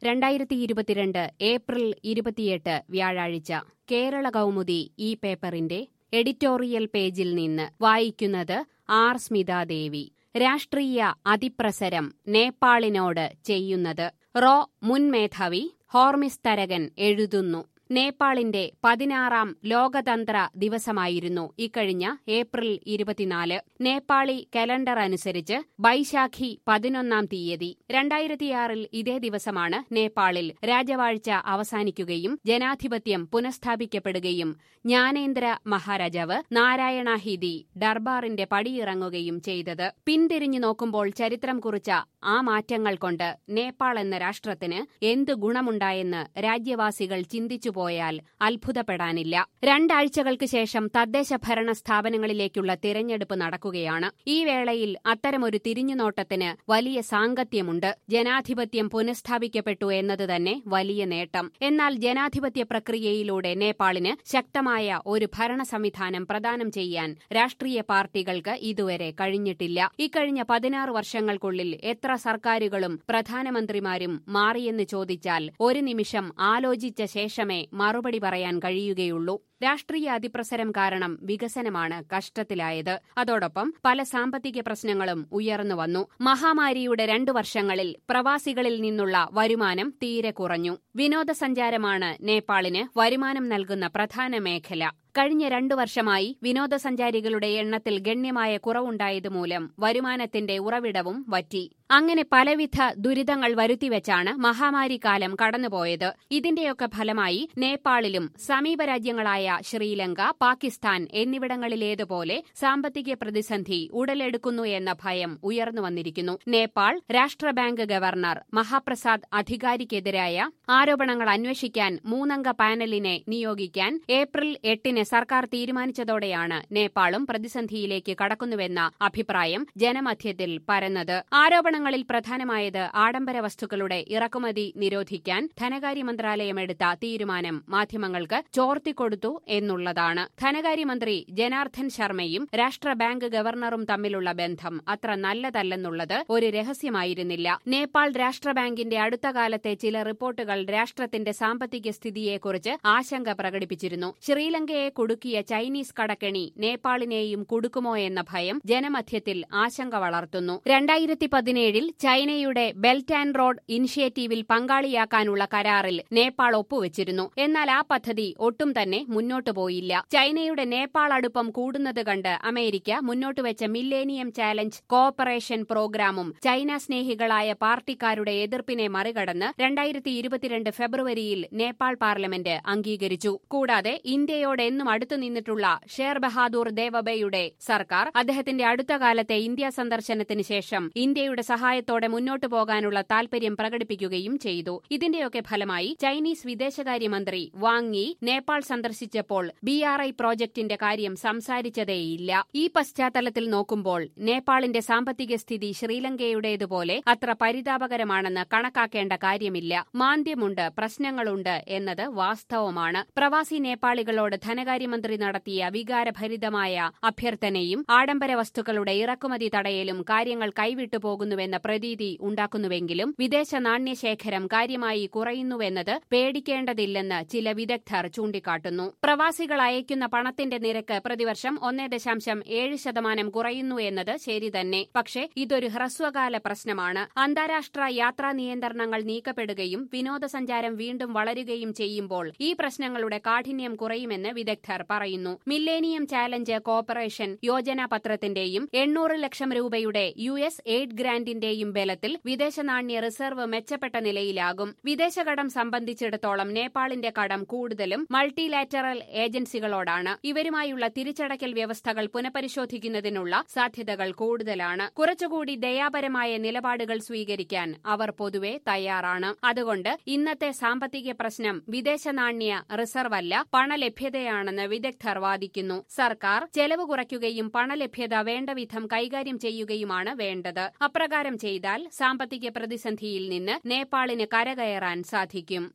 രണ്ടായിരത്തി ഇരുപത്തിരണ്ട് ഏപ്രിൽ ഇരുപത്തിയെട്ട് വ്യാഴാഴ്ച കേരള കൗമുദി ഈ പേപ്പറിന്റെ എഡിറ്റോറിയൽ പേജിൽ നിന്ന് വായിക്കുന്നത് ആർ സ്മിതാദേവി രാഷ്ട്രീയ അതിപ്രസരം നേപ്പാളിനോട് ചെയ്യുന്നത് റോ മുൻ മേധാവി ഹോർമിസ് തരകൻ എഴുതുന്നു നേപ്പാളിന്റെ പതിനാറാം ലോകതന്ത്ര ദിവസമായിരുന്നു ഇക്കഴിഞ്ഞ ഏപ്രിൽ ഇരുപത്തിനാല് നേപ്പാളി കലണ്ടർ അനുസരിച്ച് ബൈശാഖി പതിനൊന്നാം തീയതി രണ്ടായിരത്തിയാറിൽ ഇതേ ദിവസമാണ് നേപ്പാളിൽ രാജവാഴ്ച അവസാനിക്കുകയും ജനാധിപത്യം പുനഃസ്ഥാപിക്കപ്പെടുകയും ജ്ഞാനേന്ദ്ര മഹാരാജാവ് നാരായണഹിതി ഡർബാറിന്റെ പടിയിറങ്ങുകയും ചെയ്തത് പിന്തിരിഞ്ഞു നോക്കുമ്പോൾ ചരിത്രം കുറിച്ച ആ മാറ്റങ്ങൾ കൊണ്ട് നേപ്പാൾ എന്ന രാഷ്ട്രത്തിന് എന്തു ഗുണമുണ്ടായെന്ന് രാജ്യവാസികൾ ചിന്തിച്ചു പോയാൽ അത്ഭുതപ്പെടാനില്ല രണ്ടാഴ്ചകൾക്ക് ശേഷം തദ്ദേശ ഭരണ സ്ഥാപനങ്ങളിലേക്കുള്ള തിരഞ്ഞെടുപ്പ് നടക്കുകയാണ് ഈ വേളയിൽ അത്തരമൊരു തിരിഞ്ഞുനോട്ടത്തിന് വലിയ സാങ്കത്യമുണ്ട് ജനാധിപത്യം പുനഃസ്ഥാപിക്കപ്പെട്ടു എന്നത് തന്നെ വലിയ നേട്ടം എന്നാൽ ജനാധിപത്യ പ്രക്രിയയിലൂടെ നേപ്പാളിന് ശക്തമായ ഒരു ഭരണ സംവിധാനം പ്രദാനം ചെയ്യാൻ രാഷ്ട്രീയ പാർട്ടികൾക്ക് ഇതുവരെ കഴിഞ്ഞിട്ടില്ല ഇക്കഴിഞ്ഞ പതിനാറ് വർഷങ്ങൾക്കുള്ളിൽ എത്ര സർക്കാരുകളും പ്രധാനമന്ത്രിമാരും മാറിയെന്ന് ചോദിച്ചാൽ ഒരു നിമിഷം ആലോചിച്ച ശേഷമേ മറുപടി പറയാൻ കഴിയുകയുള്ളൂ രാഷ്ട്രീയ അതിപ്രസരം കാരണം വികസനമാണ് കഷ്ടത്തിലായത് അതോടൊപ്പം പല സാമ്പത്തിക പ്രശ്നങ്ങളും ഉയർന്നു വന്നു മഹാമാരിയുടെ രണ്ടു വർഷങ്ങളിൽ പ്രവാസികളിൽ നിന്നുള്ള വരുമാനം തീരെ കുറഞ്ഞു വിനോദസഞ്ചാരമാണ് നേപ്പാളിന് വരുമാനം നൽകുന്ന പ്രധാന മേഖല കഴിഞ്ഞ രണ്ടു വർഷമായി വിനോദസഞ്ചാരികളുടെ എണ്ണത്തിൽ ഗണ്യമായ കുറവുണ്ടായതുമൂലം വരുമാനത്തിന്റെ ഉറവിടവും വറ്റി അങ്ങനെ പലവിധ ദുരിതങ്ങൾ വരുത്തിവെച്ചാണ് മഹാമാരി കാലം കടന്നുപോയത് ഇതിന്റെയൊക്കെ ഫലമായി നേപ്പാളിലും സമീപ രാജ്യങ്ങളായ ശ്രീലങ്ക പാകിസ്ഥാൻ എന്നിവിടങ്ങളിലേതുപോലെ സാമ്പത്തിക പ്രതിസന്ധി ഉടലെടുക്കുന്നു എന്ന ഭയം ഉയർന്നു വന്നിരിക്കുന്നു നേപ്പാൾ രാഷ്ട്ര ബാങ്ക് ഗവർണർ മഹാപ്രസാദ് അധികാരിക്കെതിരായ ആരോപണങ്ങൾ അന്വേഷിക്കാൻ മൂന്നംഗ പാനലിനെ നിയോഗിക്കാൻ ഏപ്രിൽ എട്ടിന് സർക്കാർ തീരുമാനിച്ചതോടെയാണ് നേപ്പാളും പ്രതിസന്ധിയിലേക്ക് കടക്കുന്നുവെന്ന അഭിപ്രായം ജനമധ്യത്തിൽ പരന്നത് ആരോപണങ്ങളിൽ പ്രധാനമായത് ആഡംബര വസ്തുക്കളുടെ ഇറക്കുമതി നിരോധിക്കാൻ ധനകാര്യ മന്ത്രാലയം എടുത്ത തീരുമാനം മാധ്യമങ്ങൾക്ക് ചോർത്തിക്കൊടുത്തു എന്നുള്ളതാണ് ധനകാര്യമന്ത്രി ജനാർദ്ദൻ ശർമ്മയും രാഷ്ട്ര ബാങ്ക് ഗവർണറും തമ്മിലുള്ള ബന്ധം അത്ര നല്ലതല്ലെന്നുള്ളത് ഒരു രഹസ്യമായിരുന്നില്ല നേപ്പാൾ രാഷ്ട്ര ബാങ്കിന്റെ അടുത്ത കാലത്തെ ചില റിപ്പോർട്ടുകൾ രാഷ്ട്രത്തിന്റെ സാമ്പത്തിക സ്ഥിതിയെക്കുറിച്ച് ആശങ്ക പ്രകടിപ്പിച്ചിരുന്നു ശ്രീലങ്കയെ കുടുക്കിയ ചൈനീസ് കടക്കെണി നേപ്പാളിനെയും കുടുക്കുമോ എന്ന ഭയം ജനമധ്യത്തിൽ ആശങ്ക വളർത്തുന്നു രണ്ടായിരത്തി പതിനേഴിൽ ചൈനയുടെ ബെൽറ്റ് ആൻഡ് റോഡ് ഇനിഷ്യേറ്റീവിൽ പങ്കാളിയാക്കാനുള്ള കരാറിൽ നേപ്പാൾ ഒപ്പുവച്ചിരുന്നു എന്നാൽ ആ പദ്ധതി ഒട്ടും തന്നെ മുന്നോട്ടു പോയില്ല ചൈനയുടെ നേപ്പാൾ അടുപ്പം കൂടുന്നത് കണ്ട് അമേരിക്ക മുന്നോട്ടുവച്ച മില്ലേനിയം ചാലഞ്ച് കോഓപ്പറേഷൻ പ്രോഗ്രാമും ചൈന സ്നേഹികളായ പാർട്ടിക്കാരുടെ എതിർപ്പിനെ മറികടന്ന് രണ്ടായിരത്തി ഇരുപത്തിരണ്ട് ഫെബ്രുവരിയിൽ നേപ്പാൾ പാർലമെന്റ് അംഗീകരിച്ചു കൂടാതെ ഇന്ത്യയോട് എന്നും അടുത്തു നിന്നിട്ടുള്ള ഷേർ ബഹാദൂർ ദേവബയുടെ സർക്കാർ അദ്ദേഹത്തിന്റെ അടുത്ത കാലത്തെ ഇന്ത്യ സന്ദർശനത്തിന് ശേഷം ഇന്ത്യയുടെ സഹായത്തോടെ മുന്നോട്ടു പോകാനുള്ള താൽപര്യം പ്രകടിപ്പിക്കുകയും ചെയ്തു ഇതിന്റെയൊക്കെ ഫലമായി ചൈനീസ് വിദേശകാര്യമന്ത്രി വാങ് യി നേപ്പാൾ സന്ദർശിച്ചപ്പോൾ ബി ആർ ഐ പ്രോജക്ടിന്റെ കാര്യം സംസാരിച്ചതേയില്ല ഈ പശ്ചാത്തലത്തിൽ നോക്കുമ്പോൾ നേപ്പാളിന്റെ സാമ്പത്തിക സ്ഥിതി ശ്രീലങ്കയുടേതുപോലെ അത്ര പരിതാപകരമാണെന്ന് കണക്കാക്കേണ്ട കാര്യമില്ല മാന്ദ്യമുണ്ട് പ്രശ്നങ്ങളുണ്ട് എന്നത് വാസ്തവമാണ് പ്രവാസി നേപ്പാളികളോട് ധനകാര്യമന്ത്രി നടത്തിയ വികാരഭരിതമായ അഭ്യർത്ഥനയും ആഡംബര വസ്തുക്കളുടെ ഇറക്കുമതി തടയലും കാര്യങ്ങൾ കൈവിട്ടു പോകുന്നുവെന്ന പ്രതീതി ഉണ്ടാക്കുന്നുവെങ്കിലും വിദേശ നാണ്യശേഖരം കാര്യമായി കുറയുന്നുവെന്നത് പേടിക്കേണ്ടതില്ലെന്ന് ചില വിദഗ്ധർ ചൂണ്ടിക്കാട്ടുന്നു പ്രവാസികൾ അയക്കുന്ന പണത്തിന്റെ നിരക്ക് പ്രതിവർഷം ഒന്നേ ദശാംശം ഏഴ് ശതമാനം കുറയുന്നു എന്നത് ശരി തന്നെ പക്ഷേ ഇതൊരു ഹ്രസ്വകാല പ്രശ്നമാണ് അന്താരാഷ്ട്ര യാത്രാ നിയന്ത്രണങ്ങൾ നീക്കപ്പെടുകയും വിനോദസഞ്ചാരം വീണ്ടും വളരുകയും ചെയ്യുമ്പോൾ ഈ പ്രശ്നങ്ങളുടെ കാഠിന്യം കുറയുമെന്ന് വിദഗ്ധർ പറയുന്നു മില്ലേനിയം ചാലഞ്ച് കോർപ്പറേഷൻ യോജനാ പത്രത്തിന്റെയും എണ്ണൂറ് ലക്ഷം രൂപയുടെ യു എസ് എയ്ഡ് ഗ്രാന്റിന്റെയും ബലത്തിൽ വിദേശ നാണ്യ റിസർവ് മെച്ചപ്പെട്ട നിലയിലാകും വിദേശകടം സംബന്ധിച്ചിടത്തോളം നേപ്പാളിന്റെ കടം കൂടുതലും മൾട്ടിലാറ്ററൽ ഏജൻസികളോടാണ് ഇവരുമായുള്ള തിരിച്ചടക്കൽ വ്യവസ്ഥകൾ പുനഃപരിശോധിക്കുന്നതിനുള്ള സാധ്യതകൾ കൂടുതലാണ് കുറച്ചുകൂടി ദയാപരമായ നിലപാടുകൾ സ്വീകരിക്കാൻ അവർ പൊതുവെ തയ്യാറാണ് അതുകൊണ്ട് ഇന്നത്തെ സാമ്പത്തിക പ്രശ്നം വിദേശ നാണ്യ റിസർവ് അല്ല പണലഭ്യതയാണെന്ന് വിദഗ്ധർ വാദിക്കുന്നു സർക്കാർ ചെലവ് കുറയ്ക്കുകയും പണലഭ്യത വേണ്ടവിധം കൈകാര്യം ചെയ്യുകയുമാണ് വേണ്ടത് അപ്രകാരം ചെയ്താൽ സാമ്പത്തിക പ്രതിസന്ധിയിൽ നിന്ന് നേപ്പാളിന് കരകയറാൻ സാധിക്കും